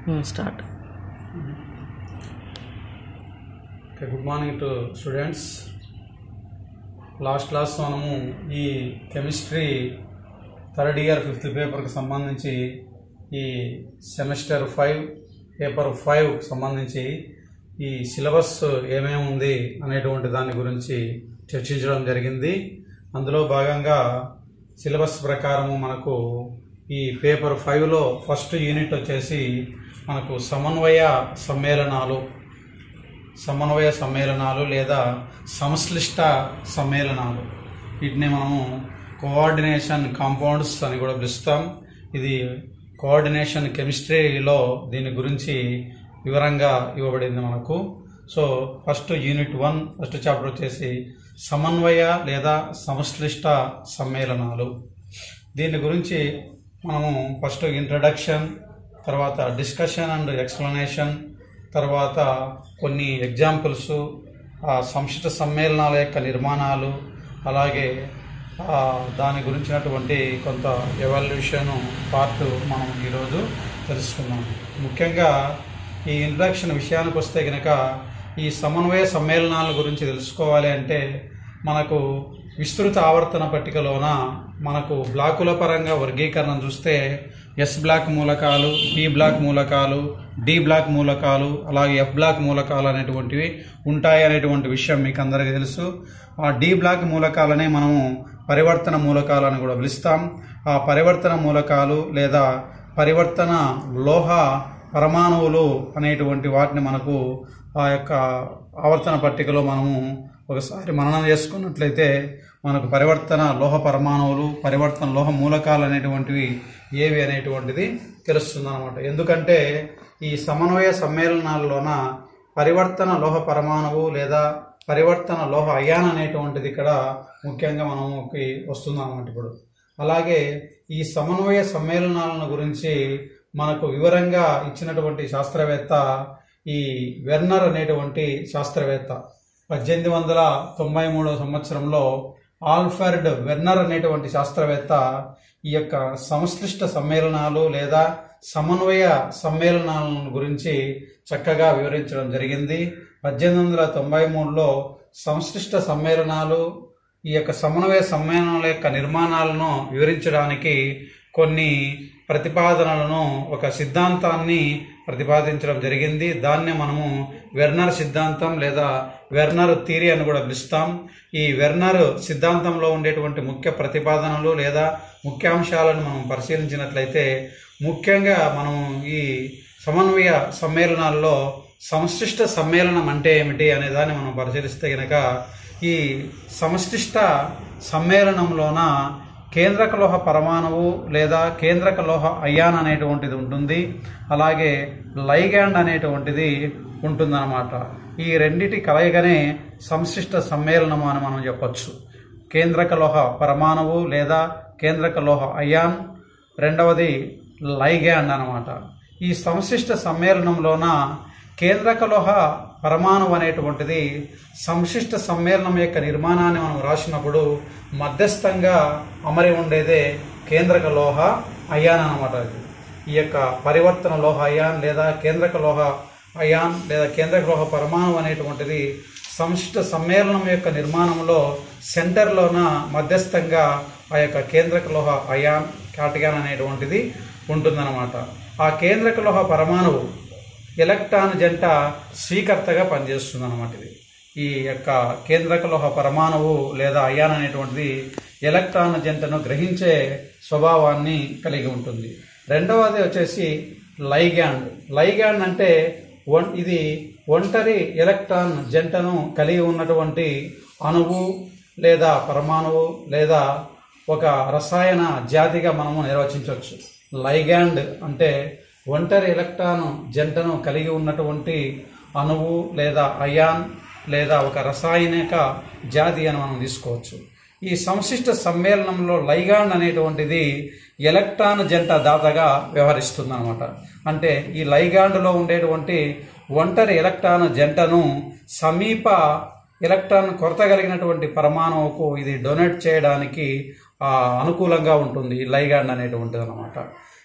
start okay good morning to students last class మనము ఈ chemistry third year fifth పేపర్కి సంబంధించి ఈ సెమిస్టర్ ఫైవ్ పేపర్ ఫైవ్కి సంబంధించి ఈ సిలబస్ ఏమేమి ఉంది అనేటువంటి దాని గురించి చర్చించడం జరిగింది అందులో భాగంగా సిలబస్ ప్రకారము మనకు ఈ పేపర్ ఫైవ్లో ఫస్ట్ యూనిట్ వచ్చేసి మనకు సమన్వయ సమ్మేళనాలు సమన్వయ సమ్మేళనాలు లేదా సంశ్లిష్ట సమ్మేళనాలు వీటిని మనము కోఆర్డినేషన్ కాంపౌండ్స్ అని కూడా పిలుస్తాం ఇది కోఆర్డినేషన్ కెమిస్ట్రీలో దీని గురించి వివరంగా ఇవ్వబడింది మనకు so first unit one first chapter వచ్చేసి సమన్వయ లేదా సంశ్లిష్ట సమ్మేళనాలు దీని గురించి మనము ఫస్ట్ ఇంట్రడక్షన్ తర్వాత డిస్కషన్ అండ్ ఎక్స్ప్లెనేషన్ తర్వాత కొన్ని ఎగ్జాంపుల్స్ ఆ సంక్షిప్త సమ్మేళనాల యొక్క నిర్మాణాలు అలాగే ఆ, దాని గురించినటువంటి కొంత ఎవాల్యూషన్ పార్ట్ మనం ఈరోజు తెలుసుకున్నాం ముఖ్యంగా ఈ ఇంట్రడక్షన్ విషయానికి వస్తే కనుక ఈ సమన్వయ సమ్మేళనాల గురించి తెలుసుకోవాలి అంటే మనకు విస్తృత ఆవర్తన పట్టికలోన మనకు బ్లాకుల పరంగా వర్గీకరణ చూస్తే ఎస్ బ్లాక్ మూలకాలు బి బ్లాక్ మూలకాలు డి బ్లాక్ మూలకాలు అలాగే ఎఫ్ బ్లాక్ మూలకాలు అనేటువంటివి ఉంటాయి అనేటువంటి విషయం మీకు అందరికీ తెలుసు ఆ డి బ్లాక్ మూలకాలనే మనము పరివర్తన మూలకాలు అని కూడా పిలుస్తాం ఆ పరివర్తన మూలకాలు లేదా పరివర్తన లోహ పరమాణువులు అనేటువంటి వాటిని మనకు ఆ యొక్క ఆవర్తన పట్టికలో మనము ఒకసారి మననం చేసుకున్నట్లయితే మనకు పరివర్తన లోహ పరమాణువులు పరివర్తన లోహ మూలకాలు అనేటువంటివి ఏవి అనేటువంటిది తెలుస్తుంది అనమాట ఎందుకంటే ఈ సమన్వయ సమ్మేళనాల్లోన పరివర్తన లోహ పరమాణువు లేదా పరివర్తన లోహ అయాన్ అనేటువంటిది ఇక్కడ ముఖ్యంగా మనకి వస్తుంది అనమాట ఇప్పుడు అలాగే ఈ సమన్వయ సమ్మేళనాలను గురించి మనకు వివరంగా ఇచ్చినటువంటి శాస్త్రవేత్త ఈ వెర్నర్ అనేటువంటి శాస్త్రవేత్త పద్దెనిమిది వందల తొంభై మూడవ సంవత్సరంలో ఆల్ఫర్డ్ వెర్నర్ అనేటువంటి శాస్త్రవేత్త ఈ యొక్క సంశ్లిష్ట సమ్మేళనాలు లేదా సమన్వయ సమ్మేళనాలను గురించి చక్కగా వివరించడం జరిగింది పద్దెనిమిది వందల తొంభై మూడులో సంశ్లిష్ట సమ్మేళనాలు ఈ యొక్క సమన్వయ సమ్మేళనాల యొక్క నిర్మాణాలను వివరించడానికి కొన్ని ప్రతిపాదనలను ఒక సిద్ధాంతాన్ని ప్రతిపాదించడం జరిగింది దాన్నే మనము వెర్నర్ సిద్ధాంతం లేదా వెర్నర్ థీరీ అని కూడా పిలుస్తాం ఈ వెర్నర్ సిద్ధాంతంలో ఉండేటువంటి ముఖ్య ప్రతిపాదనలు లేదా ముఖ్యాంశాలను మనం పరిశీలించినట్లయితే ముఖ్యంగా మనం ఈ సమన్వయ సమ్మేళనాల్లో సంశ్లిష్ట సమ్మేళనం అంటే ఏమిటి అనే దాన్ని మనం పరిశీలిస్తే గనక ఈ సంశ్లిష్ట సమ్మేళనంలోన కేంద్రక లోహ పరమాణువు లేదా కేంద్రక లోహ అయాన్ అనేటువంటిది ఉంటుంది అలాగే లైగాండ్ అనేటువంటిది ఉంటుందన్నమాట ఈ రెండిటి కలయికనే సంశిష్ట సమ్మేళనము అని మనం చెప్పొచ్చు కేంద్రక లోహ పరమాణువు లేదా కేంద్రక లోహ అయాన్ రెండవది లైగాండ్ అన్నమాట ఈ సంశిష్ట సమ్మేళనంలోన కేంద్రక లోహ పరమాణువు అనేటువంటిది సంశిష్ట సమ్మేళనం యొక్క నిర్మాణాన్ని మనం రాసినప్పుడు మధ్యస్థంగా అమరి ఉండేదే కేంద్రక లోహ అయాన్ అనమాట ఇది ఈ యొక్క పరివర్తన లోహ అయాన్ లేదా కేంద్రక లోహ అయాన్ లేదా కేంద్రక లోహ పరమాణువు అనేటువంటిది సంశిష్ట సమ్మేళనం యొక్క నిర్మాణంలో సెంటర్లోన మధ్యస్థంగా ఆ యొక్క కేంద్రక లోహ అయాన్ కాటియాన్ అనేటువంటిది ఉంటుందన్నమాట ఆ కేంద్రక లోహ పరమాణువు ఎలక్ట్రాన్ జంట స్వీకర్తగా పనిచేస్తుంది అనమాట ఇది ఈ యొక్క కేంద్రక లోహ పరమాణువు లేదా అయాన్ అనేటువంటిది ఎలక్ట్రాన్ జంటను గ్రహించే స్వభావాన్ని కలిగి ఉంటుంది రెండవది వచ్చేసి లైగ్యాండ్ లైగ్యాండ్ అంటే ఒన్ ఇది ఒంటరి ఎలక్ట్రాన్ జంటను కలిగి ఉన్నటువంటి అణువు లేదా పరమాణువు లేదా ఒక రసాయన జాతిగా మనము నిర్వచించవచ్చు లైగ్యాండ్ అంటే ఒంటరి ఎలక్ట్రాన్ జంటను కలిగి ఉన్నటువంటి అణువు లేదా అయాన్ లేదా ఒక రసాయనిక జాతి అని మనం తీసుకోవచ్చు ఈ సంశిష్ట సమ్మేళనంలో లైగాండ్ అనేటువంటిది ఎలక్ట్రాన్ జంట దాతగా వ్యవహరిస్తుంది అనమాట అంటే ఈ లైగాండ్లో ఉండేటువంటి ఒంటరి ఎలక్ట్రాన్ జంటను సమీప ఎలక్ట్రాన్ కొరత కలిగినటువంటి పరమాణువుకు ఇది డొనేట్ చేయడానికి ఆ, అనుకూలంగా ఉంటుంది ఈ లైగాండ్ అనేటువంటిది అనమాట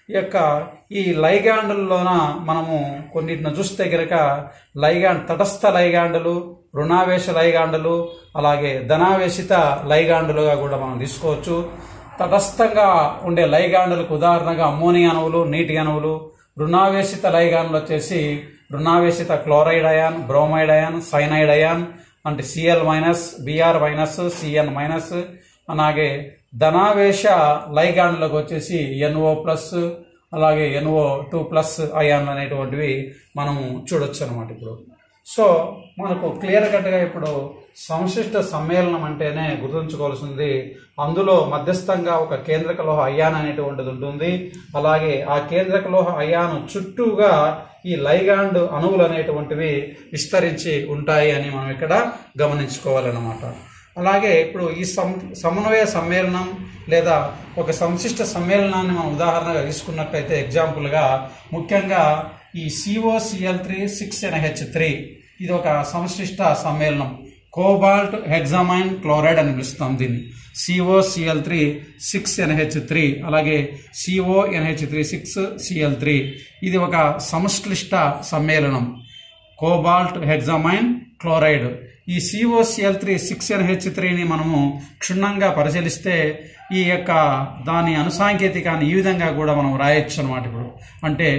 ఈ యొక్క ఈ లైగాండుల్లోన మనము కొన్నిటిని చూస్తే గనక లైగాండ్ తటస్థ లైగాండులు రుణావేశ లైగాండులు అలాగే ధనావేశిత లైగాండులుగా కూడా మనం తీసుకోవచ్చు తటస్థంగా ఉండే లైగాండులకు ఉదాహరణగా అమ్మోనియా అణువులు నీటి అణువులు రుణావేశిత లైగాన్లు వచ్చేసి రుణావేశిత chloride ion bromide ion cyanide ion అంటే CL minus BR minus CN minus అలాగే ధనావేశ లైగాండ్లకు వచ్చేసి ఎన్ఓ ప్లస్ అలాగే ఎన్ఓ టూ ప్లస్ అయాన్లు అనేటువంటివి మనము చూడొచ్చు అనమాట ఇప్పుడు సో మనకు క్లియర్ కట్గా ఇప్పుడు సంశిష్ట సమ్మేళనం అంటేనే గుర్తుంచుకోవాల్సింది అందులో మధ్యస్థంగా ఒక కేంద్రక లోహ అయాన్ అనేటువంటిది ఉంటుంది అలాగే ఆ కేంద్రక లోహ అయాను చుట్టూగా ఈ లైగాండ్ అణువులు అనేటువంటివి విస్తరించి ఉంటాయి అని మనం ఇక్కడ గమనించుకోవాలన్నమాట అలాగే ఇప్పుడు ఈ సం సమన్వయ సమ్మేళనం లేదా ఒక సంశిష్ట సమ్మేళనాన్ని మనం ఉదాహరణగా తీసుకున్నట్లయితే ఎగ్జాంపుల్గా ముఖ్యంగా ఈ CoCl three six NH three ఇది ఒక సంశిష్ట సమ్మేళనం కోబాల్ట్ హెగ్జామైన్ క్లోరైడ్ అని పిలుస్తాం దీన్ని C O C L three six NH three అలాగే C O N H three six C L three ఇది ఒక సంశ్లిష్ట సమ్మేళనం కోబాల్ట్ హెగ్జామైన్ క్లోరైడ్ ఈ సిఓసిఎల్ త్రీ సిక్స్ ఎన్హెచ్ త్రీని మనము క్షుణ్ణంగా పరిశీలిస్తే ఈ యొక్క దాని అనుసాంకేతికాన్ని ఈ విధంగా కూడా మనం రాయొచ్చు అనమాట ఇప్పుడు అంటే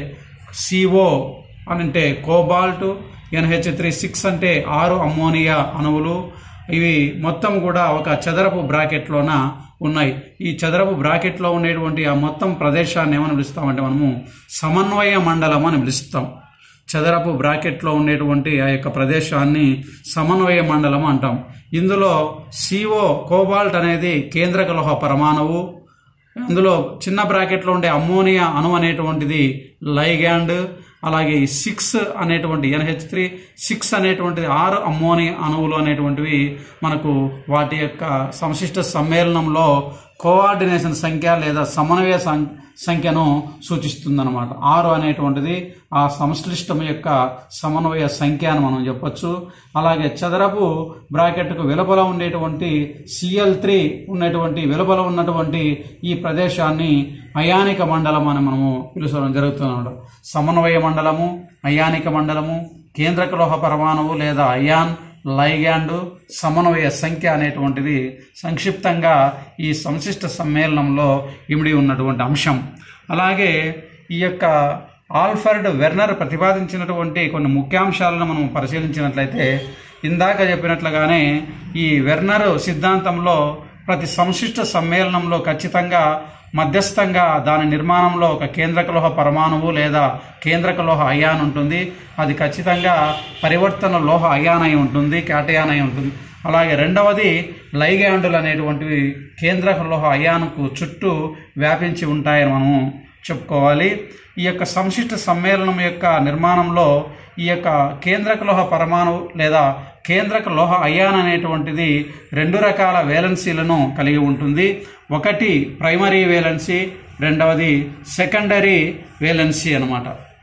సిఓ అని అంటే కోబాల్ట్ ఎన్హెచ్ త్రీ సిక్స్ అంటే ఆరు అమ్మోనియా అణువులు ఇవి మొత్తం కూడా ఒక చదరపు బ్రాకెట్లోన ఉన్నాయి ఈ చదరపు బ్రాకెట్లో ఉండేటువంటి ఆ మొత్తం ప్రదేశాన్ని ఏమని పిలుస్తామంటే మనము సమన్వయ మండలం అని పిలుస్తాం చదరపు బ్రాకెట్లో ఉండేటువంటి ఆ యొక్క ప్రదేశాన్ని సమన్వయ మండలం అంటాం ఇందులో సిఓ కోబాల్ట్ అనేది కేంద్రక లోహ పరమాణువు అందులో చిన్న బ్రాకెట్లో ఉండే అమ్మోనియా అణు అనేటువంటిది లైగ్యాండ్ అలాగే ఈ సిక్స్ అనేటువంటి ఎన్హెచ్ త్రీ సిక్స్ అనేటువంటిది ఆరు అమ్మోనియా అణువులు అనేటువంటివి మనకు వాటి యొక్క సంశిష్ట సమ్మేళనంలో కోఆర్డినేషన్ సంఖ్య లేదా సమన్వయ సం- సంఖ్యను సూచిస్తుందన్నమాట ఆరు అనేటువంటిది ఆ సంశ్లిష్టం యొక్క సమన్వయ సంఖ్య అని మనం చెప్పొచ్చు అలాగే చదరపు బ్రాకెట్కు వెలుపల ఉండేటువంటి సిఎల్ త్రీ ఉన్నటువంటి వెలుపల ఉన్నటువంటి ఈ ప్రదేశాన్ని అయానిక మండలం అని మనము పిలుచడం జరుగుతుంది సమన్వయ మండలము అయానిక మండలము కేంద్రక లోహ పరమాణువు లేదా అయాన్ లైగ్యాండ్ సమన్వయ సంఖ్య అనేటువంటిది సంక్షిప్తంగా ఈ సంశిష్ట సమ్మేళనంలో ఇమిడి ఉన్నటువంటి అంశం అలాగే ఈ యొక్క ఆల్ఫర్డ్ వెర్నర్ ప్రతిపాదించినటువంటి కొన్ని ముఖ్యాంశాలను మనం పరిశీలించినట్లయితే ఇందాక చెప్పినట్లుగానే ఈ వెర్నర్ సిద్ధాంతంలో ప్రతి సంశిష్ట సమ్మేళనంలో ఖచ్చితంగా మధ్యస్థంగా దాని నిర్మాణంలో ఒక కేంద్రక లోహ పరమాణువు లేదా కేంద్రక లోహ అయాన్ ఉంటుంది అది ఖచ్చితంగా పరివర్తన లోహ అయాన్ అయి ఉంటుంది క్యాటయాన్ అయి ఉంటుంది అలాగే రెండవది లైగ్యాండులు అనేటువంటివి కేంద్రక లోహ అయాన్కు చుట్టూ వ్యాపించి ఉంటాయని మనము చెప్పుకోవాలి ఈ యొక్క సంశిష్ట సమ్మేళనం యొక్క నిర్మాణంలో ఈ యొక్క కేంద్రక లోహ పరమాణువు లేదా కేంద్రక లోహ అయాన్ అనేటువంటిది రెండు రకాల వేలెన్సీలను కలిగి ఉంటుంది ఒకటి ప్రైమరీ వేలెన్సీ రెండవది సెకండరీ వేలెన్సీ అనమాట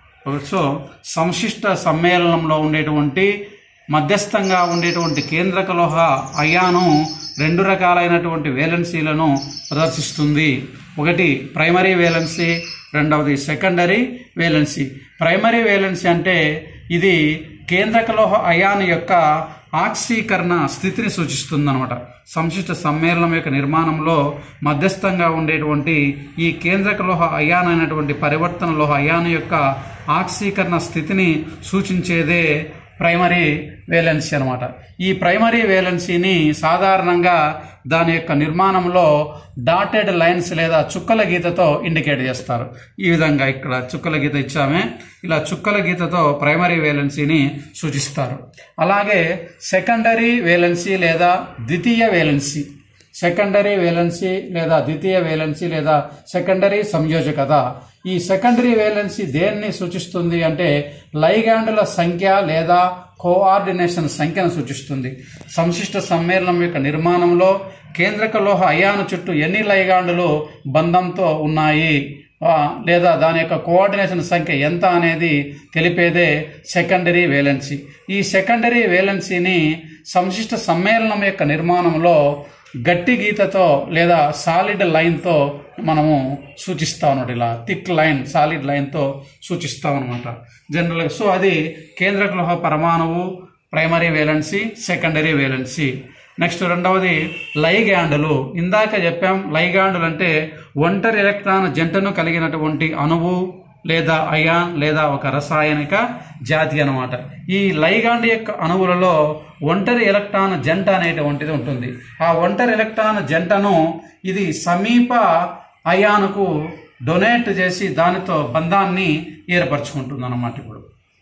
సో సంశిష్ట సమ్మేళనంలో ఉండేటువంటి మధ్యస్థంగా ఉండేటువంటి కేంద్రక లోహ అయాను రెండు రకాలైనటువంటి వేలెన్సీలను ప్రదర్శిస్తుంది ఒకటి ప్రైమరీ వేలెన్సీ రెండవది సెకండరీ వేలెన్సీ ప్రైమరీ వేలెన్సీ అంటే ఇది కేంద్రక లోహ అయాన్ యొక్క ఆక్సీకరణ స్థితిని సూచిస్తుంది అనమాట సంశిష్ట సమ్మేళనం యొక్క నిర్మాణంలో మధ్యస్థంగా ఉండేటువంటి ఈ కేంద్రక లోహ అయాన్ అయినటువంటి పరివర్తన లోహ అయాన్ యొక్క ఆక్సీకరణ స్థితిని సూచించేదే ప్రైమరీ వేలెన్సీ అనమాట ఈ ప్రైమరీ వేలెన్సీని సాధారణంగా దాని యొక్క నిర్మాణంలో డాటెడ్ లైన్స్ లేదా చుక్కల గీతతో ఇండికేట్ చేస్తారు ఈ విధంగా ఇక్కడ చుక్కల గీత ఇచ్చామే ఇలా చుక్కల గీతతో ప్రైమరీ వేలెన్సీని సూచిస్తారు అలాగే సెకండరీ వేలెన్సీ లేదా ద్వితీయ వేలెన్సీ సెకండరీ వేలెన్సీ లేదా ద్వితీయ వేలెన్సీ లేదా సెకండరీ సంయోజకత ఈ సెకండరీ వేలెన్సీ దేన్ని సూచిస్తుంది అంటే లైగాండుల సంఖ్య లేదా కోఆర్డినేషన్ సంఖ్యను సూచిస్తుంది సంశిష్ట సమ్మేళనం యొక్క నిర్మాణంలో కేంద్రక లోహ అయాను చుట్టూ ఎన్ని లైగాండులు బంధంతో ఉన్నాయి ఆ, లేదా దాని యొక్క కోఆర్డినేషన్ సంఖ్య ఎంత అనేది తెలిపేదే సెకండరీ వేలెన్సీ ఈ సెకండరీ వేలెన్సీని సంశిష్ట సమ్మేళనం యొక్క నిర్మాణంలో గట్టి గీతతో లేదా సాలిడ్ లైన్తో మనము సూచిస్తాం అనమాట ఇలా థిక్ లైన్ సాలిడ్ లైన్తో సూచిస్తాం అనమాట జనరల్గా సో అది కేంద్రక లోహ పరమాణువు primary valency secondary valency next రెండవది లైగాండులు ఇందాక చెప్పాం లైగాండులు అంటే ఒంటరి ఎలక్ట్రాన్ జంటను కలిగినటువంటి అణువు లేదా అయాన్ లేదా ఒక రసాయనిక జాతి అన్నమాట ఈ లైగాండ్ యొక్క అణువులలో ఒంటరి ఎలక్ట్రాన్ జంట అనేటువంటిది ఉంటుంది ఆ ఒంటరి ఎలక్ట్రాన్ జంటను ఇది సమీప అయానుకు డొనేట్ చేసి దానితో బంధాన్ని ఏర్పరచుకుంటుంది అన్నమాట ఇప్పుడు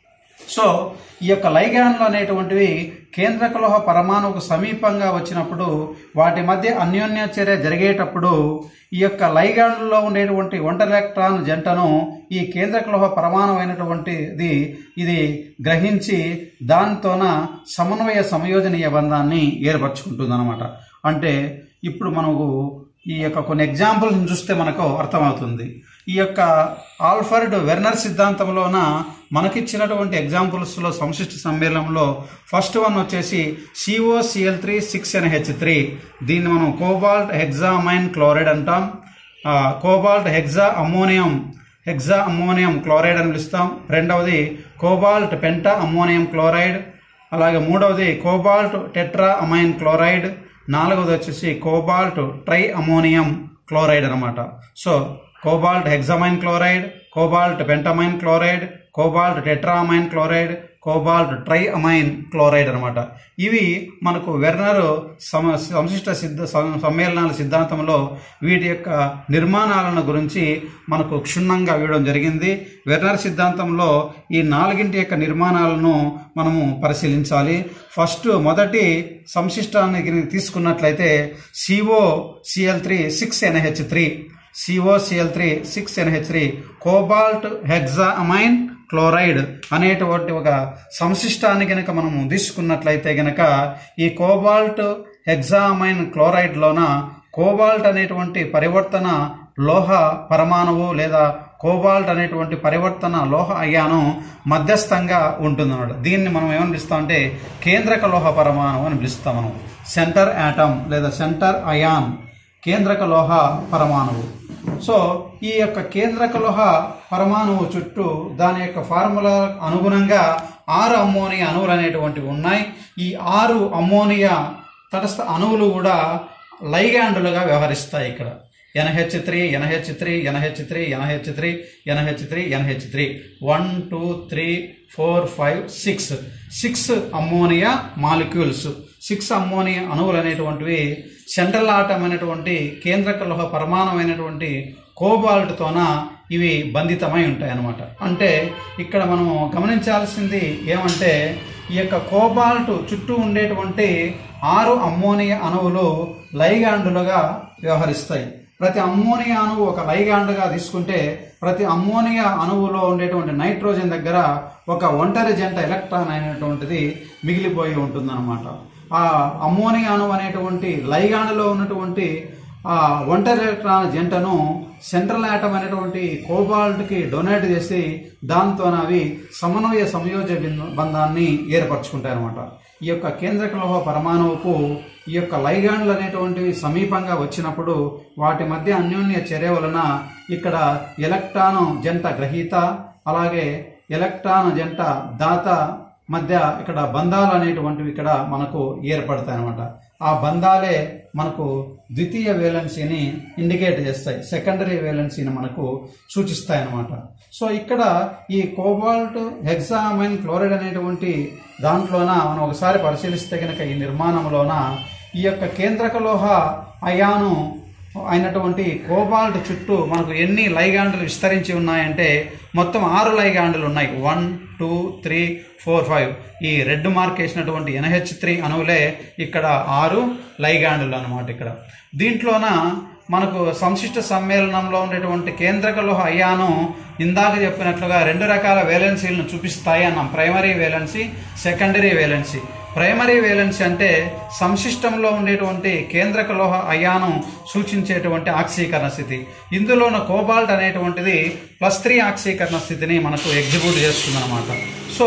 సో ఈ యొక్క లైగాన్లు అనేటువంటివి కేంద్రక లోహ పరమాణువుకు సమీపంగా వచ్చినప్పుడు వాటి మధ్య అన్యోన్య చర్య జరిగేటప్పుడు ఈ యొక్క లైగాన్లలో ఉండేటువంటి ఒంటరి ఎలక్ట్రాన్ జంటను ఈ కేంద్రక లోహ పరమాణు అయినటువంటిది ఇది గ్రహించి దానితోన సమన్వయ సంయోజనీయ బంధాన్ని ఏర్పరచుకుంటుంది అనమాట అంటే ఇప్పుడు మనకు ఈ యొక్క కొన్ని ఎగ్జాంపుల్స్ చూస్తే మనకు అర్థమవుతుంది ఈ యొక్క ఆల్ఫర్డ్ వెర్నర్ సిద్ధాంతంలోన మనకిచ్చినటువంటి ఎగ్జాంపుల్స్లో సంశిష్ట సమ్మేళనంలో ఫస్ట్ వన్ వచ్చేసి C O C L three six NH three దీన్ని మనం కోబాల్ట్ హెగ్జామైన్ క్లోరైడ్ అంటాం ఆ, cobalt hexa ammonium hexa ammonium chloride అని పిలుస్తాం రెండవది కోబాల్ట్ పెంటా అమ్మోనియం క్లోరైడ్ అలాగే మూడవది కోబాల్ట్ టెట్రా అమైన్ క్లోరైడ్ నాలుగవది వచ్చేసి కోబాల్ట్ ట్రై అమోనియం క్లోరైడ్ అనమాట so cobalt hexamine chloride cobalt pentamine chloride cobalt tetramine chloride cobalt tri amine chloride అనమాట ఇవి మనకు వెర్నర్ సమ సంశిష్ట సిద్ధ సం- సమ్మేళనాల సిద్ధాంతంలో వీటి యొక్క నిర్మాణాలను గురించి మనకు క్షుణ్ణంగా ఇవ్వడం జరిగింది వెర్నర్ సిద్ధాంతంలో ఈ నాలుగింటి యొక్క నిర్మాణాలను మనము పరిశీలించాలి ఫస్ట్ మొదటి సంశిష్టాన్ని గిని తీసుకున్నట్లయితే C O C L three six NH three C O C L three six NH three cobalt hexa amine chloride అనేటువంటి ఒక సంశిష్టాన్ని గనక మనము తీసుకున్నట్లయితే గనక ఈ కోబాల్ట్ హెగ్జామైన్ క్లోరైడ్లోన కోబాల్ట్ అనేటువంటి పరివర్తన లోహ పరమాణువు లేదా కోబాల్ట్ అనేటువంటి పరివర్తన లోహ అయాను మధ్యస్థంగా ఉంటుందన్నమాట దీన్ని మనం ఏమని పిలుస్తాం అంటే కేంద్రక లోహ పరమాణువు అని పిలుస్తాం మనం సెంటర్ యాటమ్ లేదా సెంటర్ అయాన్ కేంద్రక లోహ పరమాణువు సో ఈ యొక్క కేంద్రక లోహ పరమాణువు చుట్టూ దాని యొక్క ఫార్ములా అనుగుణంగా ఆరు అమ్మోనియా అణువులు అనేటువంటివి ఉన్నాయి ఈ ఆరు అమ్మోనియా తటస్థ అణువులు కూడా లైగాండులుగా వ్యవహరిస్తాయి ఇక్కడ N H three N H three N H three N H three N H three N H three one two three four five six six ammonia molecules six ammonia అణువులు అనేటువంటివి సెంట్రల్ ఆటం అనేటువంటి కేంద్రక లోహ పరమాణమైనటువంటి కోబాల్ట్తోన ఇవి బంధితమై ఉంటాయి అన్నమాట అంటే ఇక్కడ మనము గమనించాల్సింది ఏమంటే ఈ యొక్క కోబాల్ట్ చుట్టూ ఉండేటువంటి ఆరు అమ్మోనియా అణువులు లైగాండులుగా వ్యవహరిస్తాయి ప్రతి అమ్మోనియా అణువు ఒక లైగాండుగా తీసుకుంటే ప్రతి అమ్మోనియా అణువులో ఉండేటువంటి నైట్రోజన్ దగ్గర ఒక ఒంటరి జంట ఎలక్ట్రాన్ అయినటువంటిది మిగిలిపోయి ఉంటుందన్నమాట ఆ అమ్మోనియా అణువు అనేటువంటి లైగాండులో ఉన్నటువంటి ఆ ఒంటరి ఎలక్ట్రాన్ జంటను సెంట్రల్ ఆటమ్ అనేటువంటి కోబాల్ట్కి డొనేట్ చేసి దాంతో అవి సమన్వయ సంయోజ బిందు- బంధాన్ని ఏర్పరచుకుంటాయి అనమాట ఈ యొక్క కేంద్రక లోహ పరమాణువుకు ఈ యొక్క లైగాండ్లు అనేటువంటివి సమీపంగా వచ్చినప్పుడు వాటి మధ్య అన్యోన్య చర్య వలన ఇక్కడ ఎలక్ట్రాన్ జంట గ్రహీత అలాగే ఎలక్ట్రాన్ జంట దాత మధ్య ఇక్కడ బంధాలు అనేటువంటివి ఇక్కడ మనకు ఏర్పడతాయి అనమాట ఆ బంధాలే మనకు ద్వితీయ వేలెన్సీని ఇండికేట్ చేస్తాయి సెకండరీ వేలెన్సీని మనకు సూచిస్తాయి అన్నమాట సో ఇక్కడ ఈ కోబాల్ట్ హెక్సామైన్ క్లోరైడ్ అనేటువంటి దాంట్లోన మనం ఒకసారి పరిశీలిస్తే కనుక ఈ నిర్మాణంలోన ఈ యొక్క కేంద్రక లోహ అయాను అయినటువంటి కోబాల్ట్ చుట్టూ మనకు ఎన్ని లైగాండ్లు విస్తరించి ఉన్నాయంటే మొత్తం ఆరు లైగాండ్లు ఉన్నాయి one two three four five ఈ రెడ్ మార్క్ వేసినటువంటి ఎన్హెచ్ త్రీ అణువులే ఇక్కడ ఆరు లైగాండ్లు అన్నమాట ఇక్కడ దీంట్లోన మనకు సంశిష్ట సమ్మేళనంలో ఉండేటువంటి కేంద్రక లోహ అయాను ఇందాక చెప్పినట్లుగా రెండు రకాల వేలెన్సీలను చూపిస్తాయి అన్నాం primary valency secondary valency primary valency అంటే సంశిష్టంలో ఉండేటువంటి కేంద్రక లోహ అయాను సూచించేటువంటి ఆక్సీకరణ స్థితి ఇందులోన కోబాల్ట్ అనేటువంటిది ప్లస్ త్రీ ఆక్సీకరణ స్థితిని మనకు ఎగ్జిక్యూట్ చేస్తుంది అనమాట సో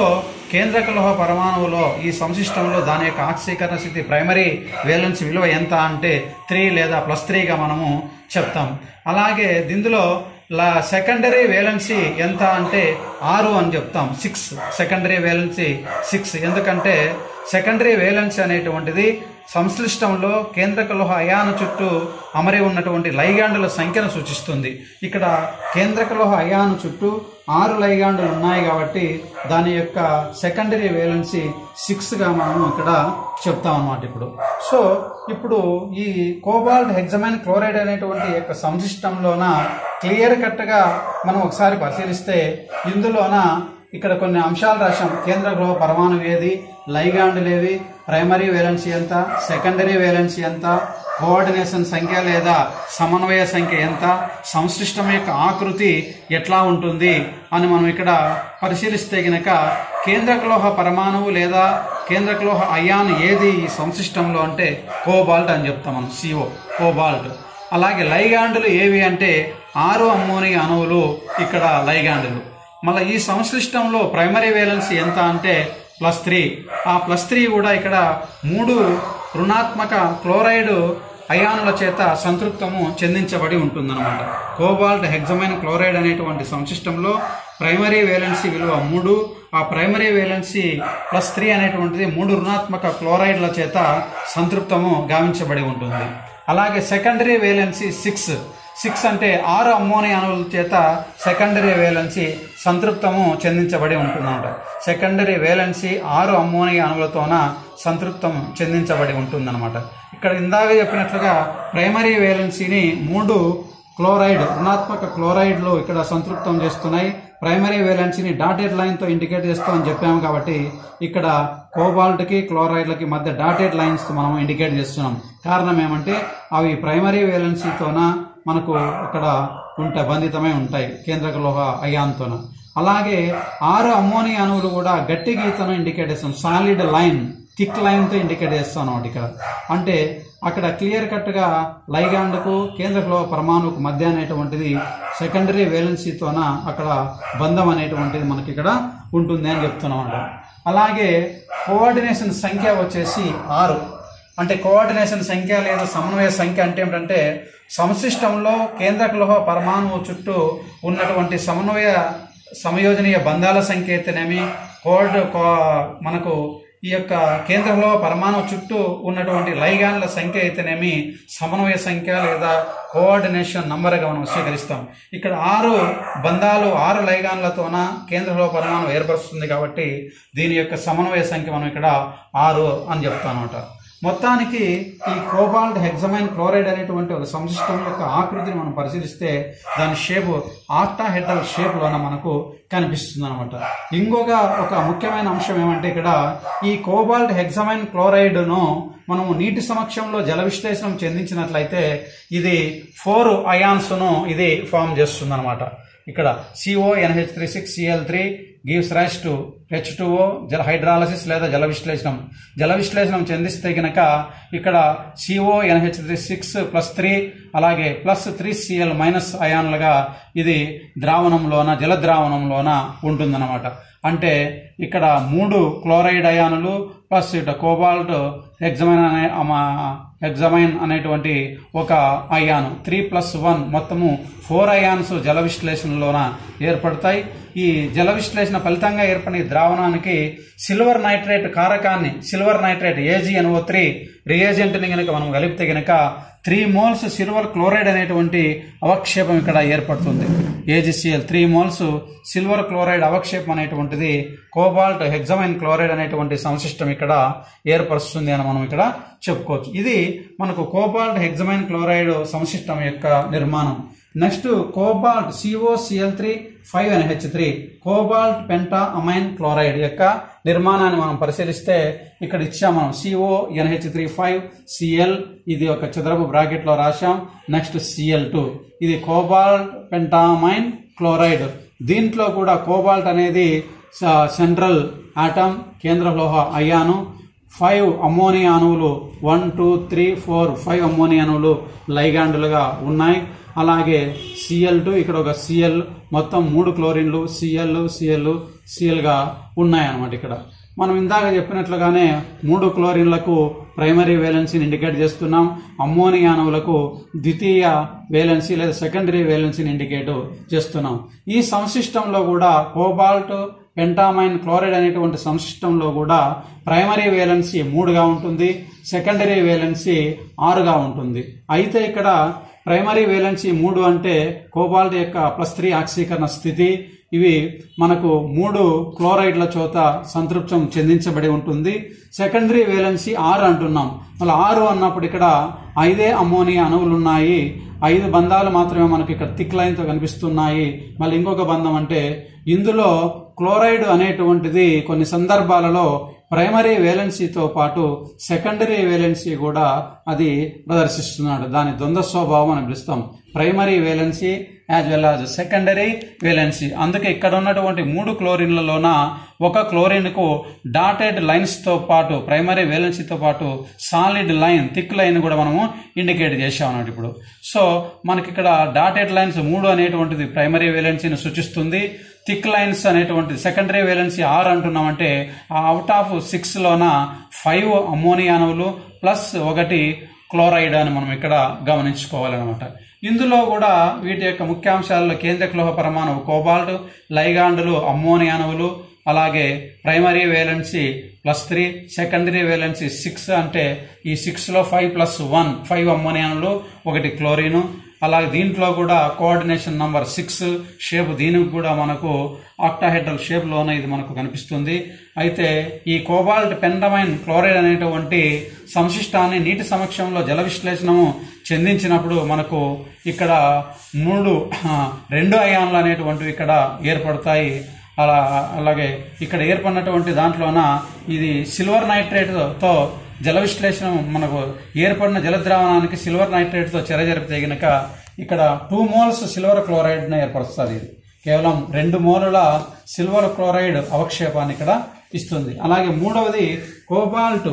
కేంద్రక లోహ పరమాణువులో ఈ సంశిష్టంలో దాని యొక్క ఆక్సీకరణ స్థితి ప్రైమరీ వేలెన్స్ విలువ ఎంత అంటే త్రీ లేదా ప్లస్ త్రీగా మనము చెప్తాం అలాగే దీనిలో లా సెకండరీ వేలెన్సీ ఎంత అంటే ఆరు అని చెప్తాం సిక్స్ సెకండరీ వేలెన్సీ సిక్స్ ఎందుకంటే సెకండరీ వేలెన్సీ అనేటువంటిది సంశ్లిష్టంలో కేంద్రక లోహ అయాను చుట్టూ అమరి ఉన్నటువంటి లైగాండుల సంఖ్యను సూచిస్తుంది ఇక్కడ కేంద్రక లోహ అయాను చుట్టూ ఆరు లైగాండులు ఉన్నాయి కాబట్టి దాని యొక్క సెకండరీ వేలెన్సీ సిక్స్గా మనము ఇక్కడ చెప్తాం అన్నమాట ఇప్పుడు సో ఇప్పుడు ఈ కోబాల్ట్ హెగ్జమైన్ క్లోరైడ్ అనేటువంటి యొక్క సంశిష్టంలోన క్లియర్ కట్గా మనం ఒకసారి పరిశీలిస్తే ఇందులోన ఇక్కడ కొన్ని అంశాలు రాశాం కేంద్ర గృహ పరమాణు ఏది లైగాండులేవి ప్రైమరీ వేలెన్సీ ఎంత సెకండరీ వేలెన్సీ ఎంత కోఆర్డినేషన్ సంఖ్య లేదా సమన్వయ సంఖ్య ఎంత సంశ్లిష్టం యొక్క ఆకృతి ఎట్లా ఉంటుంది అని మనం ఇక్కడ పరిశీలిస్తే గనక కేంద్రకలోహ పరమాణువు లేదా కేంద్రకలోహ అయాన్ ఏది ఈ సంశ్లిష్టంలో అంటే కోబాల్ట్ అని చెప్తాం మనం సిఓ కోబాల్ట్ అలాగే లైగాండులు ఏవి అంటే ఆరు అమ్మోనియ అణువులు ఇక్కడ లైగాండులు మళ్ళీ ఈ సంశ్లిష్టంలో ప్రైమరీ వేలెన్సీ ఎంత అంటే ప్లస్ త్రీ ఆ ప్లస్ త్రీ కూడా ఇక్కడ మూడు రుణాత్మక క్లోరైడ్ అయానుల చేత సంతృప్తము చెందించబడి ఉంటుందన్నమాట కోబాల్ట్ హెగ్జమైన్ క్లోరైడ్ అనేటువంటి సంశిష్టంలో ప్రైమరీ వేలెన్సీ విలువ మూడు ఆ ప్రైమరీ వేలెన్సీ ప్లస్ త్రీ అనేటువంటిది మూడు రుణాత్మక క్లోరైడ్ల చేత సంతృప్తము గావించబడి ఉంటుంది అలాగే సెకండరీ వేలెన్సీ సిక్స్ సిక్స్ అంటే ఆరు అమ్మోనియ అణువుల చేత సెకండరీ వేలెన్సీ సంతృప్తము చెందించబడి ఉంటుందన్నమాట సెకండరీ వేలెన్సీ ఆరు అమ్మోనియ అణువులతోన సంతృప్తం చెందించబడి ఉంటుందన్నమాట ఇక్కడ ఇందాక చెప్పినట్లుగా ప్రైమరీ వేలెన్సీని మూడు క్లోరైడ్ రుణాత్మక క్లోరైడ్లు ఇక్కడ సంతృప్తం చేస్తున్నాయి ప్రైమరీ వేలెన్సీని డాటెడ్ లైన్తో ఇండికేట్ చేస్తామని చెప్పాము కాబట్టి ఇక్కడ కోబాల్ట్కి క్లోరైడ్లకి మధ్య డాటెడ్ లైన్స్ మనం ఇండికేట్ చేస్తున్నాం కారణం ఏమంటే అవి ప్రైమరీ వేలెన్సీతోన మనకు ఇక్కడ ఉంటాయి బంధితమై ఉంటాయి కేంద్రక లోహ అయాన్తోన అలాగే ఆరు అమ్మోనియా అణువులు కూడా గట్టి గీతను ఇండికేట్ చేస్తాం సాలిడ్ లైన్ థిక్ లైన్తో ఇండికేట్ చేస్తాం అన్నమాట ఇక్కడ అంటే అక్కడ క్లియర్ కట్గా లైగాండ్కు కేంద్రలో పరమాణువుకు మధ్య అనేటువంటిది సెకండరీ వేలెన్సీతోన అక్కడ బంధం అనేటువంటిది మనకి ఇక్కడ ఉంటుంది అని చెప్తున్నాం అన్నమాట అలాగే కోఆర్డినేషన్ సంఖ్య వచ్చేసి ఆరు అంటే కోఆర్డినేషన్ సంఖ్య లేదా సమన్వయ సంఖ్య అంటే ఏమిటంటే సంశిష్టంలో కేంద్రక లోహ పరమాణువు చుట్టూ ఉన్నటువంటి సమన్వయ సమయోజనీయ బంధాల సంఖ్య అయితేనేమి కోడ్ కో- మనకు ఈ యొక్క కేంద్రంలో పరమాణు చుట్టూ ఉన్నటువంటి లైగాన్ల సంఖ్య అయితేనేమి సమన్వయ సంఖ్య లేదా కోఆర్డినేషన్ నంబర్గా మనం స్వీకరిస్తాం ఇక్కడ ఆరు బంధాలు ఆరు లైగాన్లతోన కేంద్రంలో పరమాణు ఏర్పరుస్తుంది కాబట్టి దీని యొక్క సమన్వయ సంఖ్య మనం ఇక్కడ ఆరు అని చెప్తాం అనమాట మొత్తానికి ఈ కోబాల్ట్ హెక్సమైన్ క్లోరైడ్ అనేటువంటి ఒక సంశిష్టం యొక్క ఆకృతిని మనం పరిశీలిస్తే దాని షేప్ ఆక్టాహెడ్రల్ షేప్లోన మనకు కనిపిస్తుంది అనమాట ఇంకొక ఒక ముఖ్యమైన అంశం ఏమంటే ఇక్కడ ఈ కోబాల్ట్ హెక్సమైన్ క్లోరైడ్ను మనము నీటి సమక్షంలో జల విశ్లేషణం చెందించినట్లయితే ఇది ఫోర్ అయాన్స్ను ఇది ఫామ్ చేస్తుంది అనమాట ఇక్కడ C O N H three six C L three gives rise to H two O జల హైడ్రాలసిస్ లేదా జల విశ్లేషణం జల విశ్లేషణం చెందిస్తే గనక ఇక్కడ C O N H three six plus three అలాగే ప్లస్ త్రీ సిఎల్ మైనస్ అయాన్లుగా ఇది ద్రావణంలోన జల ద్రావణంలోన ఉంటుందన్నమాట అంటే ఇక్కడ మూడు క్లోరైడ్ అయానులు ప్లస్ ఇట కోబాల్ట్ హెగ్జమైన్ అనే అమ- హెగ్జమైన్ అనేటువంటి ఒక అయాను త్రీ ప్లస్ వన్ మొత్తము ఫోర్ అయాన్స్ జల విశ్లేషణలోన ఏర్పడతాయి ఈ జల విశ్లేషణ ఫలితంగా ఏర్పడిన ఈ ద్రావణానికి సిల్వర్ నైట్రేట్ కారకాన్ని సిల్వర్ నైట్రేట్ ఏజిఎన్ఓ త్రీ రియేజెంట్ని కనుక మనం కలిపితే గనక త్రీ మోల్స్ సిల్వర్ క్లోరైడ్ అనేటువంటి అవక్షేపం ఇక్కడ ఏర్పడుతుంది A G C L three moles silver chloride అవక్షేపం అనేటువంటిది కోబాల్ట్ హెగ్జమైన్ క్లోరైడ్ అనేటువంటి సంశిష్టం ఇక్కడ ఏర్పరుస్తుంది అని మనం ఇక్కడ చెప్పుకోవచ్చు ఇది మనకు కోబాల్ట్ హెగ్జమైన్ క్లోరైడ్ సంశిష్టం యొక్క నిర్మాణం next cobalt C O C L three five N H three cobalt penta amine chloride యొక్క నిర్మాణాన్ని మనం పరిశీలిస్తే ఇక్కడ ఇచ్చాం మనం C O N H three five C L ఇది ఒక చదరపు బ్రాకెట్ లో రాశాం నెక్స్ట్ సిఎల్ టూ ఇది కోబాల్ట్ పెంటామైన్ క్లోరైడ్ దీంట్లో కూడా కోబాల్ట్ అనేది స- సెంట్రల్ ఆటమ్ కేంద్ర లోహ అయాను ఫైవ్ అమ్మోనియా అణువులు one two three four five ammonia అణువులు లైగాండులుగా ఉన్నాయి అలాగే సిఎల్ టూ ఇక్కడ ఒక సిఎల్ మొత్తం మూడు క్లోరిన్లు సిఎల్ సిఎల్ సిఎల్ గా ఉన్నాయన్నమాట ఇక్కడ మనం ఇందాక చెప్పినట్లుగానే మూడు క్లోరిన్లకు ప్రైమరీ వేలెన్సీని ఇండికేట్ చేస్తున్నాం అమ్మోనియా అణువులకు ద్వితీయ వేలెన్సీ లేదా సెకండరీ వేలెన్సీని ఇండికేట్ చేస్తున్నాం ఈ సంశిష్టంలో కూడా కోబాల్ట్ పెంటామైన్ క్లోరైడ్ అనేటువంటి సంశిష్టంలో కూడా ప్రైమరీ వేలెన్సీ మూడుగా ఉంటుంది సెకండరీ వేలెన్సీ ఆరుగా ఉంటుంది అయితే ఇక్కడ ప్రైమరీ వేలెన్సీ మూడు అంటే కోబాల్ట్ యొక్క ప్లస్ త్రీ ఆక్సీకరణ స్థితి ఇవి మనకు మూడు క్లోరైడ్ల చోత సంతృప్తం చెందించబడి ఉంటుంది సెకండరీ వేలెన్సీ ఆరు అంటున్నాం మళ్ళీ ఆరు అన్నప్పుడు ఇక్కడ ఐదే అమ్మోనియా అణువులు ఉన్నాయి ఐదు బంధాలు మాత్రమే మనకి ఇక్కడ థిక్ లైన్తో కనిపిస్తున్నాయి మళ్ళీ ఇంకొక బంధం అంటే ఇందులో క్లోరైడ్ అనేటువంటిది కొన్ని సందర్భాలలో ప్రైమరీ వేలెన్సీతో పాటు సెకండరీ వేలెన్సీ కూడా అది ప్రదర్శిస్తున్నాడు దాని ద్వంద్వ స్వభావం అని పిలుస్తాం primary valency as well as secondary valency అందుకే ఇక్కడ ఉన్నటువంటి మూడు క్లోరిన్లలోన ఒక క్లోరిన్కు డాటెడ్ లైన్స్తో పాటు ప్రైమరీ వేలెన్సీతో పాటు సాలిడ్ లైన్ థిక్ లైన్ కూడా మనము ఇండికేట్ చేసాం అన్నట్టు ఇప్పుడు సో మనకి ఇక్కడ డాటెడ్ లైన్స్ మూడు అనేటువంటిది ప్రైమరీ వేలెన్సీని సూచిస్తుంది థిక్ లైన్స్ అనేటువంటిది సెకండరీ వేలెన్సీ ఆర్ అంటున్నామంటే ఆ అవుట్ ఆఫ్ సిక్స్ లోన ఫైవ్ అమ్మోనియా అణువులు ప్లస్ ఒకటి క్లోరైడ్ అని మనం ఇక్కడ గమనించుకోవాలన్నమాట ఇందులో కూడా వీటి యొక్క ముఖ్యాంశాలలో కేంద్రక లోహ పరమాణువు కోబాల్ట్ లైగాండులు అమ్మోనియా అణువులు అలాగే primary valency plus three secondary valency six అంటే ఈ సిక్స్లో ఫైవ్ ప్లస్ వన్ ఫైవ్ అమ్మోనియాలు ఒకటి క్లోరిన్ అలాగే దీంట్లో కూడా కోఆర్డినేషన్ నంబర్ సిక్స్ షేప్ దీనికి కూడా మనకు ఆక్టాహెడ్రల్ షేప్లోనే ఇది మనకు కనిపిస్తుంది అయితే ఈ కోబాల్ట్ పెండమైన్ క్లోరైడ్ అనేటువంటి సంశిష్టాన్ని నీటి సమక్షంలో జల విశ్లేషణము చెందించినప్పుడు మనకు ఇక్కడ మూడు రెండు అయాన్లు అనేటువంటివి ఇక్కడ ఏర్పడతాయి అలా అలాగే ఇక్కడ ఏర్పడినటువంటి దాంట్లోన ఇది సిల్వర్ నైట్రేట్తో జల విశ్లేషణ మనకు ఏర్పడిన జలద్రావణానికి సిల్వర్ నైట్రేట్తో చెరజరిపితే గనక ఇక్కడ టూ మోల్స్ సిల్వర్ క్లోరైడ్ని ఏర్పరుస్తుంది ఇది కేవలం రెండు మోలుల సిల్వర్ క్లోరైడ్ అవక్షేపాన్ని ఇక్కడ ఇస్తుంది అలాగే మూడవది కోబాల్ట్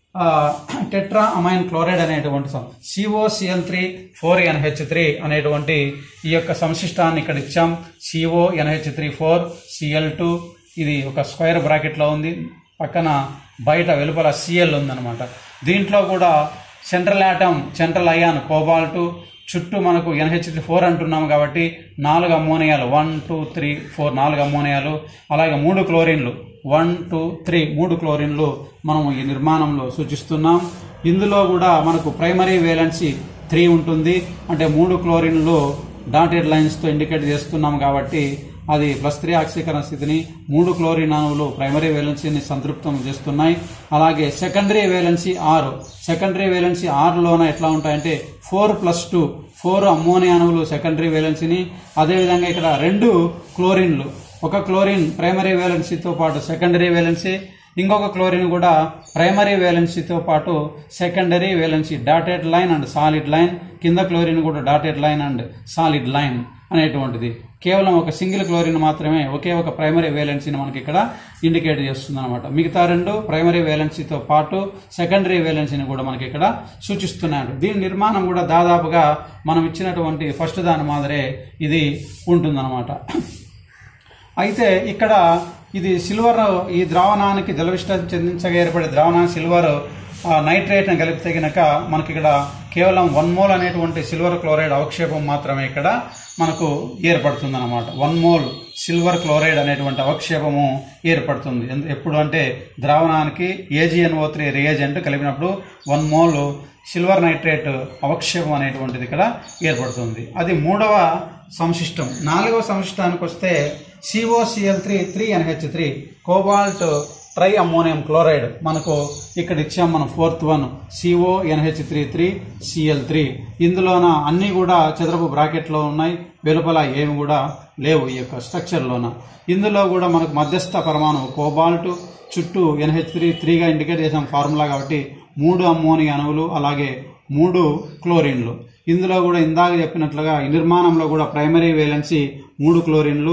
టెట్రా అమైన్ క్లోరైడ్ అనేటువంటి C O C L three four N H three అనేటువంటి ఈ యొక్క సంశిష్టాన్ని ఇక్కడ ఇచ్చాం C O N H three four C L two ఇది ఒక స్క్వేర్ బ్రాకెట్లో ఉంది పక్కన బయట వెలుపల సిఎల్ ఉందన్నమాట దీంట్లో కూడా central atom central ion cobalt చుట్టూ మనకు ఎన్హెచ్ త్రీ ఫోర్ అంటున్నాం కాబట్టి నాలుగు అమ్మోనియాలు వన్ టూ త్రీ ఫోర్ నాలుగు అమ్మోనియాలు అలాగే మూడు క్లోరిన్లు వన్ టూ త్రీ మూడు క్లోరిన్లు మనము ఈ నిర్మాణంలో సూచిస్తున్నాం ఇందులో కూడా మనకు ప్రైమరీ వేలెన్సీ త్రీ ఉంటుంది అంటే మూడు క్లోరిన్లు డాటెడ్ లైన్స్తో ఇండికేట్ చేస్తున్నాం కాబట్టి అది ప్లస్ త్రీ ఆక్సీకరణ స్థితిని మూడు క్లోరిన్ అణువులు ప్రైమరీ వేలెన్సీని సంతృప్తం చేస్తున్నాయి అలాగే సెకండరీ వేలెన్సీ ఆరు సెకండరీ వేలెన్సీ ఆరులోన ఎట్లా ఉంటాయంటే four plus two four ammonia అణువులు సెకండరీ వేలెన్సీని అదేవిధంగా ఇక్కడ రెండు క్లోరిన్లు ఒక క్లోరిన్ ప్రైమరీ వేలెన్సీతో పాటు సెకండరీ వేలెన్సీ ఇంకొక క్లోరిన్ కూడా ప్రైమరీ వేలెన్సీతో పాటు secondary valency dotted line and solid line కింద క్లోరిన్ కూడా dotted line and solid line అనేటువంటిది కేవలం ఒక సింగిల్ క్లోరిన్ మాత్రమే ఒకే ఒక ప్రైమరీ వేలెన్సీని మనకి ఇక్కడ ఇండికేట్ చేస్తుంది అనమాట మిగతా రెండు ప్రైమరీ వేలెన్సీతో పాటు సెకండరీ వేలెన్సీని కూడా మనకి ఇక్కడ సూచిస్తున్నాడు దీని నిర్మాణం కూడా దాదాపుగా మనం ఇచ్చినటువంటి ఫస్ట్ దాని మాదిరే ఇది ఉంటుందన్నమాట అయితే ఇక్కడ ఇది సిల్వర్ ఈ ద్రావణానికి జల విశ్లేషణ చెందించగా ఏర్పడే ద్రావణానికి సిల్వర్ నైట్రేట్ని కలిపితే గనక మనకి ఇక్కడ కేవలం వన్ మోల్ అనేటువంటి సిల్వర్ క్లోరైడ్ అవక్షేపం మాత్రమే ఇక్కడ మనకు ఏర్పడుతుంది అనమాట వన్ మోల్ సిల్వర్ క్లోరైడ్ అనేటువంటి అవక్షేపము ఏర్పడుతుంది ఎందు- ఎప్పుడు అంటే ద్రావణానికి ఏజిఎన్ఓ త్రీ రియేజెంట్ కలిపినప్పుడు వన్ మోల్ సిల్వర్ నైట్రేట్ అవక్షేపం అనేటువంటిది ఇక్కడ ఏర్పడుతుంది అది మూడవ సంశిష్టం నాలుగవ సంశిష్టానికి వస్తే C O C L three three N H three cobalt tri ammonium chloride మనకు ఇక్కడ ఇచ్చాం మనం fourth one C O N H three three C L three ఇందులోన అన్ని కూడా చదరపు బ్రాకెట్లో ఉన్నాయి వెలుపల ఏమి కూడా లేవు ఈ యొక్క స్ట్రక్చర్లోన ఇందులో కూడా మనకు మధ్యస్థ పరమాణువు కోబాల్ట్ చుట్టూ ఎన్హెచ్ త్రీ త్రీగా ఇండికేట్ చేసాం ఫార్ములా కాబట్టి మూడు అమ్మోనియా అణువులు అలాగే మూడు క్లోరిన్లు ఇందులో కూడా ఇందాక చెప్పినట్లుగా ఈ నిర్మాణంలో కూడా ప్రైమరీ వేలెన్సీ మూడు క్లోరిన్లు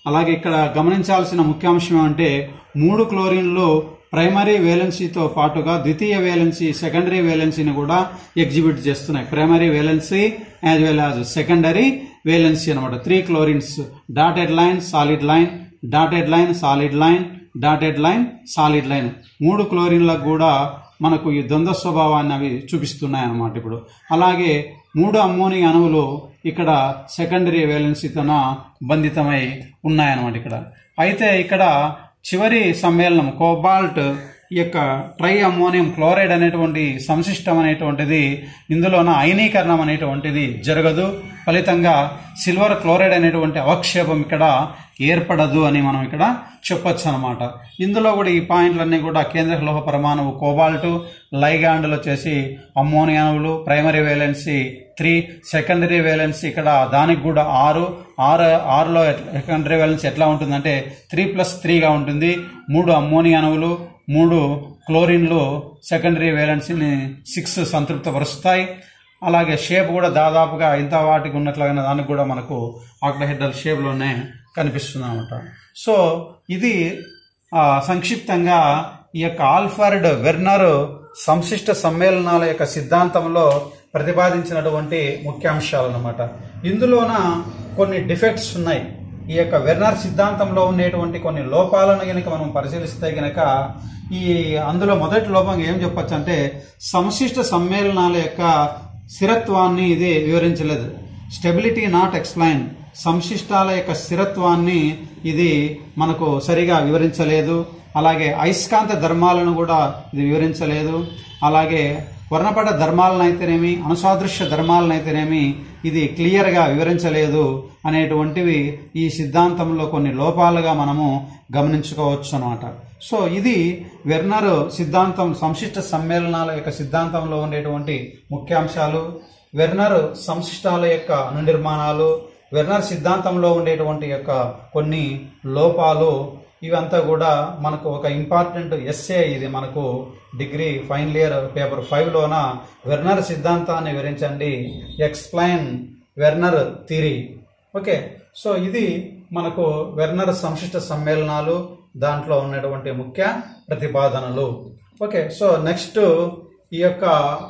అలాగే ఇక్కడ గమనించాల్సిన ముఖ్యాంశం ఏమంటే మూడు క్లోరిన్లు ప్రైమరీ వేలెన్సీతో పాటుగా ద్వితీయ వేలెన్సీ సెకండరీ వేలెన్సీని కూడా ఎగ్జిబిట్ చేస్తున్నాయి primary valency as well as secondary valency అనమాట three chlorines dotted line solid line dotted line solid line dotted line solid line మూడు క్లోరిన్లకు కూడా మనకు ఈ ద్వంద్వ స్వభావాన్ని అవి చూపిస్తున్నాయి అన్నమాట ఇప్పుడు అలాగే మూడు అమ్మోనియం అణువులు ఇక్కడ సెకండరీ వేలెన్సీతోన బంధితమై ఉన్నాయన్నమాట ఇక్కడ అయితే ఇక్కడ చివరి సమ్మేళనం కోబాల్ట్ ఈ యొక్క ట్రై అమ్మోనియం క్లోరైడ్ అనేటువంటి సంశిష్టం అనేటువంటిది ఇందులోన అయనీకరణం అనేటువంటిది జరగదు ఫలితంగా సిల్వర్ క్లోరైడ్ అనేటువంటి అవక్షేపం ఇక్కడ ఏర్పడదు అని మనం ఇక్కడ చెప్పొచ్చు అనమాట ఇందులో కూడా ఈ పాయింట్లన్నీ కూడా కేంద్ర లోహ పరమాణువు కోబాల్ట్ లైగాండ్లు వచ్చేసి అమ్మోనియానువులు primary valency three secondary valency ఇక్కడ దానికి కూడా ఆరు ఆరు ఆరులో సెకండరీ వేలెన్సీ ఎట్లా ఉంటుందంటే త్రీ ప్లస్ త్రీగా ఉంటుంది మూడు అమ్మోనియానువులు మూడు క్లోరిన్లు సెకండరీ వేలెన్సీని సిక్స్ సంతృప్తపరుస్తాయి అలాగే షేప్ కూడా దాదాపుగా ఇంత వాటికి ఉన్నట్లుగానే దానికి కూడా మనకు ఆక్టోహెడ్రల్ షేప్లోనే కనిపిస్తుంది అనమాట సో ఇది ఆ, సంక్షిప్తంగా ఈ యొక్క ఆల్ఫర్డ్ వెర్నర్ సంశిష్ట సమ్మేళనాల యొక్క సిద్ధాంతంలో ప్రతిపాదించినటువంటి ముఖ్యాంశాలు అన్నమాట ఇందులోన కొన్ని డిఫెక్ట్స్ ఉన్నాయి ఈ యొక్క వెర్నర్ సిద్ధాంతంలో ఉండేటువంటి కొన్ని లోపాలను గనక మనం పరిశీలిస్తే గనక ఈ అందులో మొదటి లోపం ఏం చెప్పొచ్చు అంటే సంశిష్ట సమ్మేళనాల యొక్క స్థిరత్వాన్ని ఇది వివరించలేదు స్టెబిలిటీ నాట్ ఎక్స్ప్లెయిన్ సంశిష్టాల యొక్క స్థిరత్వాన్ని ఇది మనకు సరిగా వివరించలేదు అలాగే అయస్కాంత ధర్మాలను కూడా ఇది వివరించలేదు అలాగే వర్ణపట ధర్మాలనైతేనేమి అనుసాదృశ్య ధర్మాలనైతేనేమి ఇది క్లియర్గా వివరించలేదు అనేటువంటివి ఈ సిద్ధాంతంలో కొన్ని లోపాలుగా మనము గమనించుకోవచ్చు అనమాట సో ఇది వెర్నర్ సిద్ధాంతం సంశిష్ట సమ్మేళనాల యొక్క సిద్ధాంతంలో ఉండేటువంటి ముఖ్యాంశాలు వెర్నర్ సంశిష్టాల యొక్క అనునిర్మాణాలు వెర్నర్ సిద్ధాంతంలో ఉండేటువంటి యొక్క కొన్ని లోపాలు ఇవంతా కూడా మనకు ఒక ఇంపార్టెంట్ ఎస్ఏ ఇది మనకు degree final year paper five లోన వెర్నర్ సిద్ధాంతాన్ని వివరించండి explain Werner theory okay so ఇది మనకు వెర్నర్ సంశిష్ట సమ్మేళనాలు దాంట్లో ఉన్నటువంటి ముఖ్య ప్రతిపాదనలు ఓకే సో నెక్స్ట్ ఈ యొక్క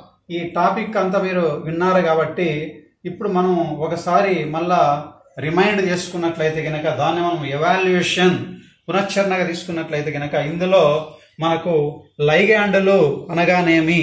ఈ టాపిక్ అంతా మీరు విన్నారు కాబట్టి ఇప్పుడు మనం ఒకసారి మళ్ళా రిమైండ్ చేసుకున్నట్లయితే కనుక దాన్ని మనం ఎవాల్యుయేషన్ పునశ్చరణగా తీసుకున్నట్లయితే కనుక ఇందులో మనకు లైగాండులు అనగానేమి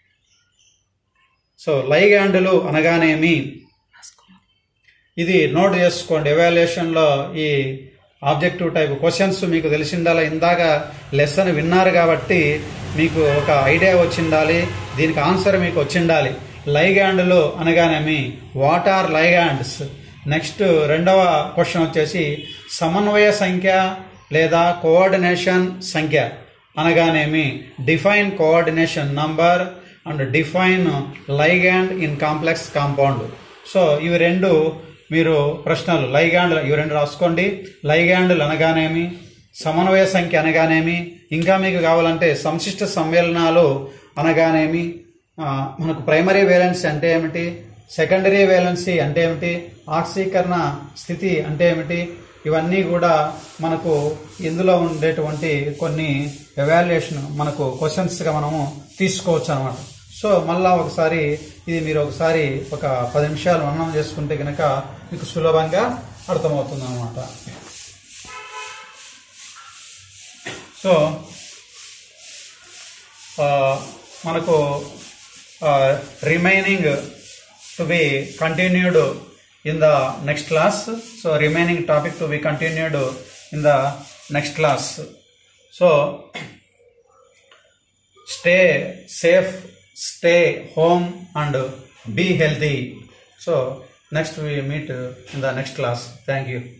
సో లైగాండులు అనగానేమి ఇది నోట్ చేసుకోండి ఎవాల్యుయేషన్లో ఈ ఆబ్జెక్టివ్ టైప్ క్వశ్చన్స్ మీకు తెలిసిండాలి ఇందాక లెసన్ విన్నారు కాబట్టి మీకు ఒక ఐడియా వచ్చిండాలి దీనికి ఆన్సర్ మీకు వచ్చిండాలి లైగాండ్లు అనగానేమి వాట్ ఆర్ లైగాండ్స్ నెక్స్ట్ రెండవ క్వశ్చన్ వచ్చేసి సమన్వయ సంఖ్య లేదా కోఆర్డినేషన్ సంఖ్య అనగానేమి define coordination number and define ligand in complex compound so ఇవి రెండు మీరు ప్రశ్నలు లైగాండ్లు ఇవి రెండు రాసుకోండి లైగాండ్లు అనగానేమి సమన్వయ సంఖ్య అనగానేమి ఇంకా మీకు కావాలంటే సంశిష్ట సమ్మేళనాలు అనగానేమి ఆ, మనకు ప్రైమరీ వేలెన్సీ అంటే ఏమిటి సెకండరీ వేలెన్సీ అంటే ఏమిటి ఆక్సీకరణ స్థితి అంటే ఏమిటి ఇవన్నీ కూడా మనకు ఇందులో ఉండేటువంటి కొన్ని ఎవాల్యుయేషన్ మనకు క్వశ్చన్స్గా మనము తీసుకోవచ్చు అనమాట సో మళ్ళా ఒకసారి ఇది మీరు ఒకసారి ఒక పది నిమిషాలు మననం చేసుకుంటే కనుక మీకు సులభంగా అర్థమవుతుంది అనమాట సో ఆ, మనకు remaining to be continued in the next class so remaining topic to be continued in the next class so stay safe stay home and be healthy so next we meet uh, in the next class thank you